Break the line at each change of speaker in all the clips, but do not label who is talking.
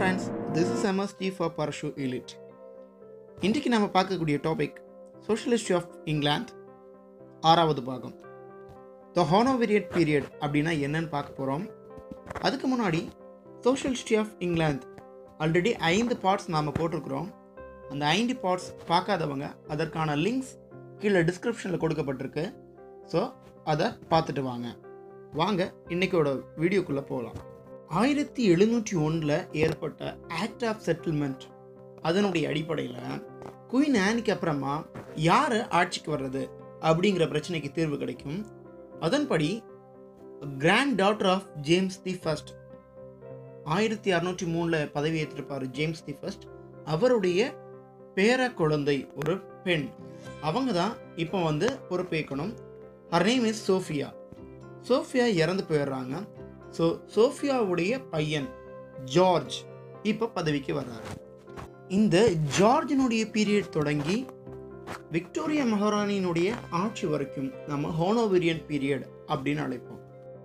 friends this is MST for பர்ஷு எலிட் இன்றைக்கு நம்ம பார்க்கக்கூடிய டாபிக் சோஷியலிஸ்ட் ஆஃப் இங்கிலாந்து ஆறாவது பாகம் த ஹானோவேரியட் பீரியட் அப்படின்னா என்னன்னு பார்க்க போகிறோம் அதுக்கு முன்னாடி சோஷியலிஸ்ட் ஆஃப் இங்கிலாந்து ஆல்ரெடி ஐந்து பார்ட்ஸ் நாம் போட்டிருக்கிறோம் அந்த ஐந்து பார்ட்ஸ் பார்க்காதவங்க அதற்கான லிங்க்ஸ் கீழே டிஸ்கிரிப்ஷனில் கொடுக்கப்பட்டிருக்கு ஸோ அதை பார்த்துட்டு வாங்க வாங்க இன்னைக்கோட வீடியோக்குள்ளே போகலாம் ஆயிரத்தி எழுநூற்றி ஒன்றில் ஏற்பட்ட ஆக்ட் ஆஃப் செட்டில்மெண்ட் அதனுடைய அடிப்படையில் குயின் ஆனிக்கு அப்புறமா யார் ஆட்சிக்கு வர்றது அப்படிங்கிற பிரச்சனைக்கு தீர்வு கிடைக்கும் அதன்படி grand daughter of James the first ஆயிரத்தி அறுநூற்றி மூணில் பதவி ஏற்றிருப்பார் ஜேம்ஸ் தி ஃபர்ஸ்ட் அவருடைய பேர குழந்தை ஒரு பெண் அவங்க தான் இப்போ வந்து பொறுப்பேற்கணும் her name is Sophia Sophia இறந்து போயிடுறாங்க ஸோ சோஃபியாவுடைய பையன் ஜார்ஜ் இப்போ பதவிக்கு வர்றாரு இந்த ஜார்ஜினுடைய பீரியட் தொடங்கி விக்டோரியா மகாராணியினுடைய ஆட்சி வரைக்கும் நம்ம ஹோனோவேரியன் பீரியட் அப்படின்னு அழைப்போம்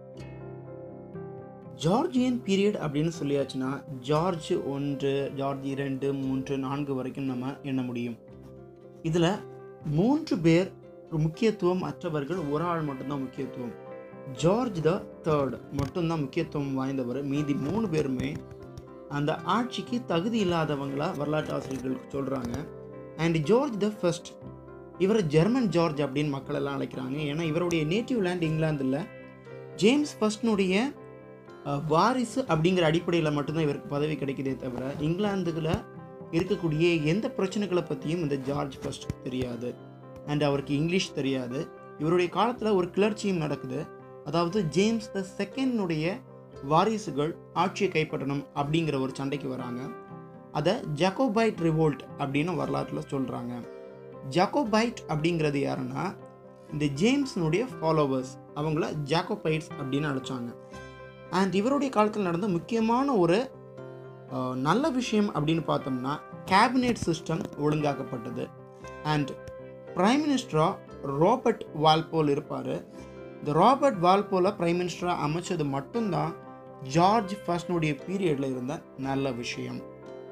ஜார்ஜியன் பீரியட் அப்படின்னு சொல்லியாச்சுன்னா ஜார்ஜ் ஒன்று ஜார்ஜ் இரண்டு மூன்று நான்கு வரைக்கும் நம்ம எண்ண முடியும் இதில் மூன்று பேர் முக்கியத்துவம் அற்றவர்கள் ஒரு ஆள் மட்டும்தான் முக்கியத்துவம் ஜார்ஜ் த தேர்ட் மட்டும்தான் முக்கியத்துவம் வாய்ந்தவர் மீதி மூணு பேருமே அந்த ஆட்சிக்கு தகுதி இல்லாதவங்களா வரலாற்று ஆசிரியர்களுக்கு சொல்கிறாங்க அண்ட் ஜார்ஜ் த ஃபர்ஸ்ட் இவரை ஜெர்மன் ஜார்ஜ் அப்படின்னு மக்கள் எல்லாம் அழைக்கிறாங்க ஏன்னா இவருடைய நேட்டிவ் லேண்ட் இங்கிலாந்தில் ஜேம்ஸ் ஃபர்ஸ்ட்னுடைய அஹ், வாரிசு அப்படிங்கிற அடிப்படையில் மட்டும்தான் இவருக்கு பதவி கிடைக்குதே தவிர இங்கிலாந்துல இருக்கக்கூடிய எந்த பிரச்சனைகளை பற்றியும் இந்த ஜார்ஜ் ஃபர்ஸ்ட் தெரியாது அண்ட் அவருக்கு இங்கிலீஷ் தெரியாது இவருடைய காலத்தில் ஒரு கிளர்ச்சியும் நடக்குது அதாவது ஜேம்ஸ் த செகண்டுடைய வாரிசுகள் ஆட்சியை கைப்பற்றணும் அப்படிங்கிற ஒரு சண்டைக்கு வராங்க அதை ஜாக்கோபைட் ரிவோல்ட் அப்படின்னு வரலாற்றில் சொல்கிறாங்க ஜாக்கோபைட் அப்படிங்கிறது யாருன்னா இந்த ஜேம்ஸ்னுடைய ஃபாலோவர்ஸ் அவங்கள ஜாக்கோபைட்ஸ் அப்படின்னு அழைச்சாங்க அண்ட் இவருடைய காலத்தில் நடந்த முக்கியமான ஒரு அஹ், நல்ல விஷயம் அப்படின்னு பார்த்தோம்னா கேபினெட் சிஸ்டம் ஒழுங்காக்கப்பட்டது அண்ட் பிரைம் மினிஸ்டராக ராபர்ட் வால்போல் இருப்பார் இந்த ராபர்ட் வால்போலை பிரைம் மினிஸ்டராக அமைச்சது மட்டும்தான் ஜார்ஜ் ஃபர்ஸ்ட்னுடைய பீரியடில் இருந்த நல்ல விஷயம்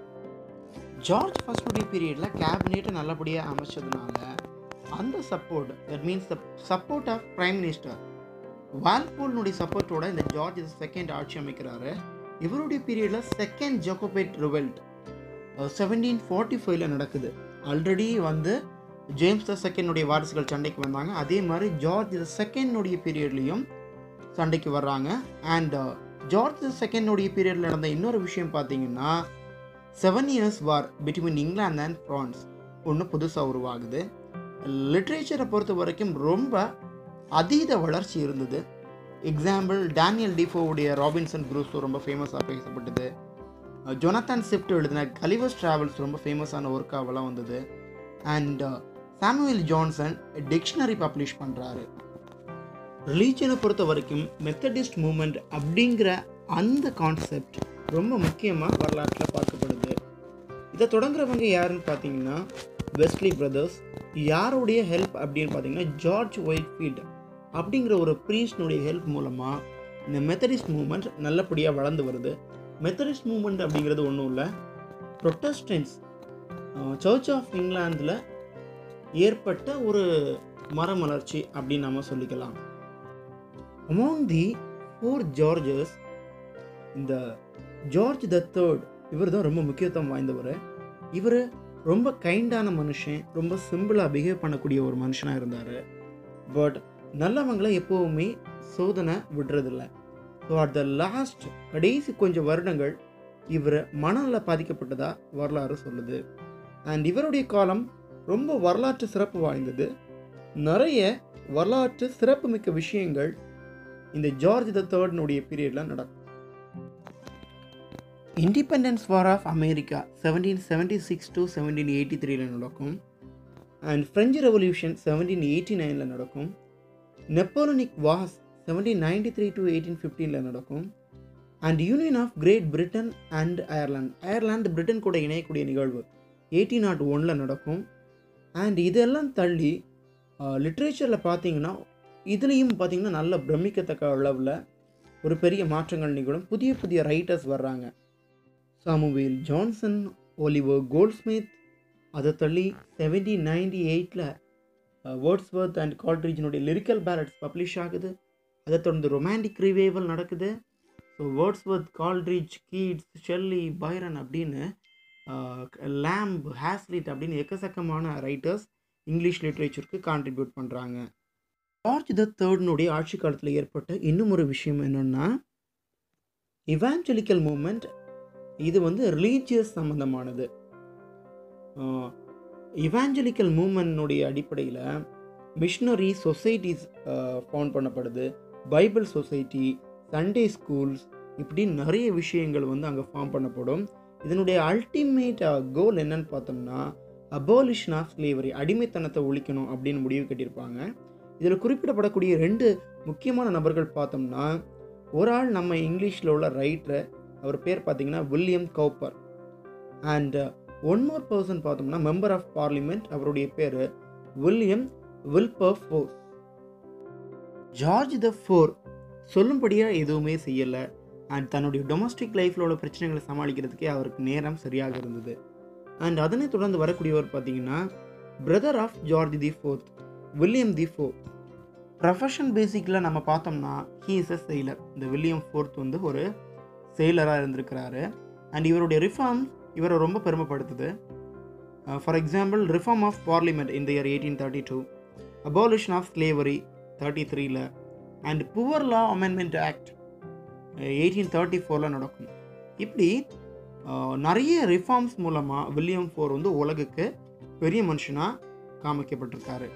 ஜார்ஜ் ஃபர்ஸ்ட்னுடைய பீரியடில் கேபினெட்டை நல்லபடியாக அமைச்சதுனால அந்த support that means the support of prime minister வால்போல்னுடைய சப்போர்ட்டோட இந்த ஜார்ஜ் செகண்ட் ஆட்சி அமைக்கிறாரு இவருடைய பீரியடில் second Jacobite revolt seventeen forty ஃபைவ்ல நடக்குது ஆல்ரெடி வந்து ஜேம்ஸ் த செகண்டுடைய வாரிசுகள் சண்டைக்கு வந்தாங்க அதே மாதிரி ஜார்ஜ் த செகண்டுடைய பீரியட்லேயும் சண்டைக்கு வர்றாங்க அண்ட் ஜார்ஜ் த செகண்டுடைய பீரியடில் நடந்த இன்னொரு விஷயம் பார்த்தீங்கன்னா seven years war between England and France ஒன்று புதுசாக உருவாகுது லிட்ரேச்சரை பொறுத்த வரைக்கும் ரொம்ப அதீத வளர்ச்சி இருந்தது எக்ஸாம்பிள் டேனியல் டிஃபோவுடைய ராபின்சன் க்ரூஸோ ரொம்ப ஃபேமஸாக பேசப்பட்டது ஜொனத்தான் சிப்ட் எழுதின கலிவர்ஸ் ட்ராவல்ஸ் ரொம்ப ஃபேமஸான ஒர்க்காவெல்லாம் வந்தது and Samuel Johnson dictionary publish பண்ணுறாரு ரிலீஜனை பொறுத்த வரைக்கும் மெத்தடிஸ்ட் மூமெண்ட் அப்படிங்கிற அந்த கான்செப்ட் ரொம்ப முக்கியமாக வரலாற்றில் பார்க்கப்படுது இதை தொடங்குறவங்க யாருன்னு பார்த்தீங்கன்னா வெஸ்லி பிரதர்ஸ் யாருடைய ஹெல்ப் அப்படின்னு பார்த்தீங்கன்னா ஜார்ஜ் ஒயிட்ஃபீல்ட் அப்படிங்கிற ஒரு ப்ரீஸ்னுடைய ஹெல்ப் மூலமாக இந்த மெத்தடிஸ்ட் மூமெண்ட் நல்லபடியாக வளர்ந்து வருது மெத்தடிஸ்ட் மூமெண்ட் அப்படிங்கிறது ஒன்றும் இல்லை ப்ரொட்டஸ்டன்ஸ் சர்ச் ஆஃப் இங்கிலாந்தில் ஏற்பட்ட ஒரு மரமலர்ச்சி அப்படின்னு நம்ம சொல்லிக்கலாம் அமாங் தி ஃபோர் ஜார்ஜஸ் இந்த ஜார்ஜ் த தேர்ட் இவர் தான் ரொம்ப முக்கியத்துவம் வாய்ந்தவர் இவர் ரொம்ப கைண்டான மனுஷன் ரொம்ப சிம்பிளாக பிஹேவ் பண்ணக்கூடிய ஒரு மனுஷனாக இருந்தார் பட் நல்லவங்களை எப்போவுமே சோதனை விடுறதில்ல ஸோ அட் த லாஸ்ட் கடைசி கொஞ்சம் வருடங்கள் இவர் மனநல பாதிக்கப்பட்டதா வரலாறு சொல்லுது அண்ட் இவருடைய காலம் ரொம்ப வரலாற்று சிறப்பு வாய்ந்தது நிறைய வரலாற்று சிறப்புமிக்க விஷயங்கள் இந்த ஜார்ஜ் த தேர்ட்னுடைய பீரியடில் நடக்கும் independence war of America seventeen seventy six to seventeen eighty த்ரீல நடக்கும் and French revolution seventeen eighty நைனில் நடக்கும் Napoleonic wars seventeen ninety three to eighteen ஃபிஃப்டீனில் நடக்கும் and union of Great Britain and Ireland Ireland Britain கூட இணையக்கூடிய நிகழ்வு eighteen not ஒனில் நடக்கும் அண்ட் இதெல்லாம் தள்ளி லிட்ரேச்சரில் பார்த்தீங்கன்னா இதுலேயும் பார்த்தீங்கன்னா நல்ல பிரமிக்கத்தக்க அளவில் ஒரு பெரிய மாற்றங்கள் நிகழும் புதிய புதிய ரைட்டர்ஸ் வர்றாங்க so Samuel Johnson Oliver Goldsmith அதை தள்ளி செவன்டீன் நைன்டி எயிட்டில் வேர்ட்ஸ்வர்த் அண்ட் கால்ட்ரிஜினுடைய லிரிக்கல் பேலட்ஸ் பப்ளிஷ் ஆகுது அதை தொடர்ந்து ரொமான்டிக் ரிவைவல் நடக்குது so Wordsworth Coleridge Keats Shelley Byron அப்படின்னு லேம்ப் ஹேஸ்லிட் அப்படின்னு எக்கச்சக்கமான ரைட்டர்ஸ் இங்கிலீஷ் லிட்ரேச்சருக்கு கான்ட்ரிபியூட் பண்ணுறாங்க ஜார்ஜ் த தேர்ட்னுடைய ஆட்சி காலத்தில் ஏற்பட்ட இன்னும் ஒரு விஷயம் என்னென்னா இவாஞ்சலிக்கல் மூமெண்ட் இது வந்து ரிலீஜியஸ் சம்மந்தமானது இவாஞ்சலிக்கல் மூமெண்ட்னுடைய அடிப்படையில் மிஷினரி சொசைட்டிஸ் ஃபவுண்ட் பண்ணப்படுது பைபிள் சொசைட்டி சண்டே ஸ்கூல்ஸ் இப்படி நிறைய விஷயங்கள் வந்து அங்கே ஃபார்ம் பண்ணப்படும் இதனுடைய அல்டிமேட் கோல் என்னன்னு பார்த்தோம்னா அபோலிஷன் ஆஃப் ஸ்லேவரி அடிமைத்தனத்தை ஒழிக்கணும் அப்படின்னு முடிவு கட்டியிருப்பாங்க இதில் குறிப்பிடப்படக்கூடிய ரெண்டு முக்கியமான நபர்கள் பார்த்தோம்னா ஒரு ஆள் நம்ம இங்கிலீஷில் உள்ள ரைட்டர் அவர் பேர் பார்த்தீங்கன்னா William Cowper and one more person பார்த்தோம்னா மெம்பர் ஆஃப் பார்லிமெண்ட் அவருடைய பேர் William Wilberforce George the four சொல்லும்படியாக எதுவுமே செய்யலை அண்ட் தன்னுடைய டொமஸ்டிக் லைஃப்பில் உள்ள பிரச்சனைகளை சமாளிக்கிறதுக்கே அவருக்கு நேரம் சரியாக இருந்தது அண்ட் அதனை தொடர்ந்து வரக்கூடியவர் பார்த்தீங்கன்னா brother of George the fourth William the fourth profession பேசிக்கில் நம்ம பார்த்தோம்னா ஹீ இஸ் அ செயலர் இந்த வில்லியம் ஃபோர்த் வந்து ஒரு செயலராக இருந்திருக்கிறாரு அண்ட் இவருடைய ரிஃபார்ம் இவரை ரொம்ப பெருமைப்படுத்துது for example reform of parliament இந்த year eighteen thirty two abolition of slavery thirty த்ரீல and poor law amendment act eighteen thirty ஃபோரில் நடக்கும் இப்படி நிறைய ரிஃபார்ம்ஸ் மூலமாக வில்லியம் ஃபோர் வந்து உலகுக்கு பெரிய மனுஷனாக காமிக்கப்பட்டிருக்காரு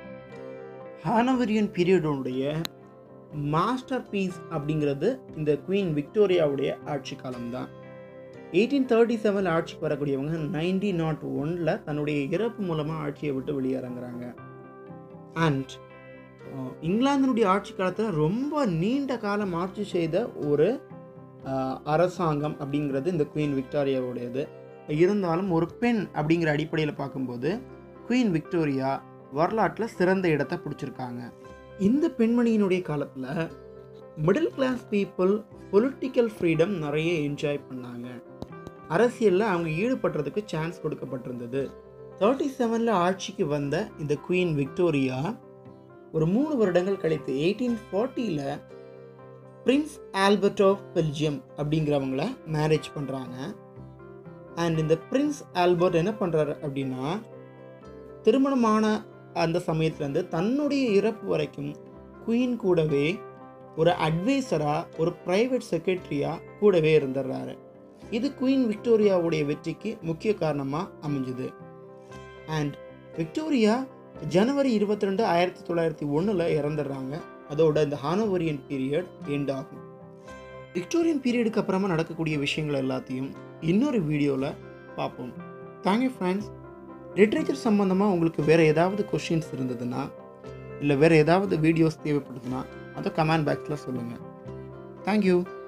ஹானவரியன் பீரியடுடைய மாஸ்டர் பீஸ் அப்படிங்கிறது இந்த குவீன் விக்டோரியாவுடைய ஆட்சி காலம்தான் எயிட்டீன் தேர்ட்டி செவனில் ஆட்சிக்கு வரக்கூடியவங்க நைன்டி நாட் ஒனில் தன்னுடைய இறப்பு மூலமாக ஆட்சியை விட்டு வெளியேறங்குறாங்க அண்ட் இங்கிலாந்தினுடைய ஆட்சி காலத்தில் ரொம்ப நீண்ட காலம் ஆட்சி செய்த ஒரு அரசாங்கம் அப்படிங்கிறது இந்த குவீன் விக்டோரியாவுடையது இருந்தாலும் ஒரு பெண் அப்படிங்கிற அடிப்படையில் பார்க்கும்போது குவீன் விக்டோரியா வரலாற்றில் சிறந்த இடத்தை பிடிச்சிருக்காங்க இந்த பெண்மணியினுடைய காலத்தில் middle class people political freedom நிறைய என்ஜாய் பண்ணாங்க அரசியலில் அவங்க ஈடுபடுறதுக்கு சான்ஸ் கொடுக்கப்பட்டிருந்தது தேர்ட்டி செவனில் ஆட்சிக்கு வந்த இந்த குவீன் விக்டோரியா ஒரு மூணு வருடங்கள் கழித்து எயிட்டீன் ஃபார்ட்டியில் பிரின்ஸ் ஆல்பர்ட் ஆஃப் பெல்ஜியம் அப்படிங்கிறவங்கள மேரேஜ் பண்ணுறாங்க அண்ட் இந்த பிரின்ஸ் ஆல்பர்ட் என்ன பண்ணுறாரு அப்படின்னா திருமணமான அந்த சமயத்துலேருந்து தன்னுடைய இறப்பு வரைக்கும் குயின் கூடவே ஒரு அட்வைசராக ஒரு ப்ரைவேட் செக்ரட்டரியாக கூடவே இருந்துடுறாரு இது குயின் விக்டோரியாவுடைய வெற்றிக்கு முக்கிய காரணமாக அமைஞ்சுது அண்ட் விக்டோரியா ஜனவரி இருபத்தி ரெண்டு ஆயிரத்தி தொள்ளாயிரத்தி ஒன்றில் இறந்துடுறாங்க அதோட இந்த ஹானோவரியன் பீரியட் எண்ட் ஆகும் விக்டோரியன் பீரியடுக்கு அப்புறமா நடக்கக்கூடிய விஷயங்கள் எல்லாத்தையும் இன்னொரு வீடியோவில் பார்ப்போம் தேங்க்யூ ஃப்ரெண்ட்ஸ் லிட்ரேச்சர் சம்மந்தமாக உங்களுக்கு வேறு ஏதாவது கொஷின்ஸ் இருந்ததுன்னா இல்லை வேறு ஏதாவது வீடியோஸ் தேவைப்படுதுன்னா அதை கமெண்ட் பாக்ஸில் சொல்லுங்கள் தேங்க்யூ